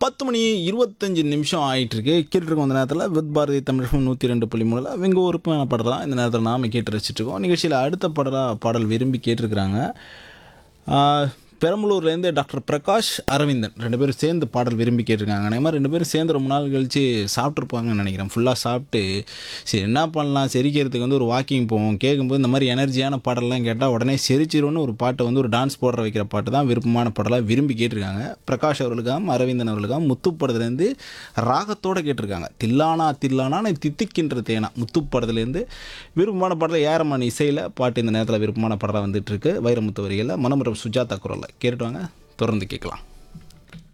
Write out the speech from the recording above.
பத்து மணி இருபத்தஞ்சு நிமிஷம் ஆயிட்டு இருக்கு கேட்டுருக்கோம் அந்த நேரத்தில் வித் பாரதி தமிழகம் நூற்றி ரெண்டு புள்ளி மூணில் அவங்க உறுப்பின படலாம் இந்த நேரத்தில் நாம் கேட்டு ரசிச்சுட்டு இருக்கோம் நிகழ்ச்சியில் அடுத்த படலாக பாடல் விரும்பி கேட்டிருக்கிறாங்க ஆஹ், பெரம்பலூர்லேருந்து டாக்டர் பிரகாஷ் அரவிந்தன் ரெண்டு பேரும் சேர்ந்து பாடல் விரும்பி கேட்டிருக்காங்க அதே மாதிரி ரெண்டு பேரும் சேர்ந்து ரொம்ப நாள் கழித்து சாப்பிட்ருப்பாங்கன்னு நினைக்கிறேன் ஃபுல்லாக சாப்பிட்டு சரி என்ன பண்ணலாம் செரிக்கிறதுக்கு வந்து ஒரு வாக்கிங் போவோம் கேட்கும்போது இந்த மாதிரி எனர்ஜியான பாடல்லாம் கேட்டால் உடனே செரிச்சிரும்னு ஒரு பாட்டை வந்து ஒரு டான்ஸ் போடுற வைக்கிற பாட்டு தான் விருப்பமான பாடலாக விரும்பி கேட்டிருக்காங்க பிரகாஷ் அவர்களுக்காகவும் அரவிந்தன் அவர்களுக்காகவும் முத்துப்படத்துலேருந்து ராகத்தோடு கேட்டிருக்காங்க தில்லானா தில்லானா தித்திக்கின்ற தேனா முத்துப்படத்துலேருந்து விருப்பமான பாடலை ஏரமான இசையில் பாட்டு இந்த நேரத்தில் விருப்பமான பாடலாக வந்துட்டு இருக்கு வைரமுத்து வரிகளில் மனமரம் சுஜாதா குரலில் கேட்டுட்டு வாங்க தொடர்ந்து கேட்கலாம்